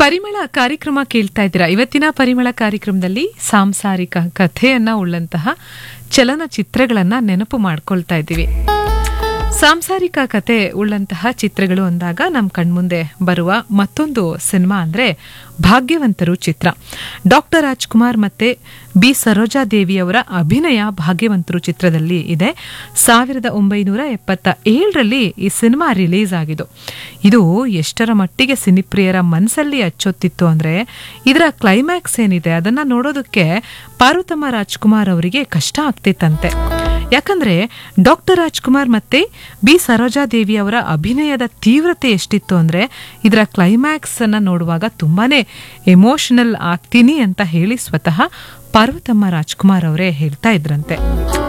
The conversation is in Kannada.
ಪರಿಮಳ ಕಾರ್ಯಕ್ರಮ ಕೇಳ್ತಾ ಇದ್ದೀರಾ ಇವತ್ತಿನ ಪರಿಮಳ ಕಾರ್ಯಕ್ರಮದಲ್ಲಿ ಸಾಂಸಾರಿಕ ಕಥೆಯನ್ನ ಉಳ್ಳಂತಹ ಚಲನಚಿತ್ರಗಳನ್ನ ನೆನಪು ಮಾಡ್ಕೊಳ್ತಾ ಇದ್ದೀವಿ ಸಾಂಸಾರಿಕ ಕತೆ ಉಳ್ಳಂತಹ ಚಿತ್ರಗಳು ಅಂದಾಗ ನಮ್ಮ ಕಣ್ಮುಂದೆ ಬರುವ ಮತ್ತೊಂದು ಸಿನಿಮಾ ಅಂದ್ರೆ ಭಾಗ್ಯವಂತರು ಚಿತ್ರ ಡಾಕ್ಟರ್ ರಾಜ್ಕುಮಾರ್ ಮತ್ತೆ ಬಿ ಸರೋಜಾ ದೇವಿಯವರ ಅಭಿನಯ ಭಾಗ್ಯವಂತರು ಚಿತ್ರದಲ್ಲಿ ಇದೆ ಸಾವಿರದ ಒಂಬೈನೂರ ಎಪ್ಪತ್ತ ಏಳರಲ್ಲಿ ಈ ಸಿನಿಮಾ ರಿಲೀಸ್ ಆಗಿದ್ದು ಇದು ಎಷ್ಟರ ಮಟ್ಟಿಗೆ ಸಿನಿಪ್ರಿಯರ ಮನಸ್ಸಲ್ಲಿ ಅಚ್ಚೊತ್ತಿತ್ತು ಅಂದ್ರೆ ಇದರ ಕ್ಲೈಮ್ಯಾಕ್ಸ್ ಏನಿದೆ ಅದನ್ನ ನೋಡೋದಕ್ಕೆ ಪಾರ್ವತಮ್ಮ ರಾಜ್ಕುಮಾರ್ ಅವರಿಗೆ ಕಷ್ಟ ಆಗ್ತಿತ್ತಂತೆ ಯಾಕಂದ್ರೆ ಡಾಕ್ಟರ್ ರಾಜ್ಕುಮಾರ್ ಮತ್ತೆ ಬಿ ಸರೋಜಾ ದೇವಿ ಅವರ ಅಭಿನಯದ ತೀವ್ರತೆ ಎಷ್ಟಿತ್ತು ಅಂದ್ರೆ ಇದರ ಕ್ಲೈಮ್ಯಾಕ್ಸ್ ಅನ್ನ ನೋಡುವಾಗ ತುಂಬಾನೇ ಎಮೋಷನಲ್ ಆಗ್ತೀನಿ ಅಂತ ಹೇಳಿ ಸ್ವತಃ ಪಾರ್ವತಮ್ಮ ರಾಜ್ಕುಮಾರ್ ಅವರೇ ಹೇಳ್ತಾ ಇದ್ರಂತೆ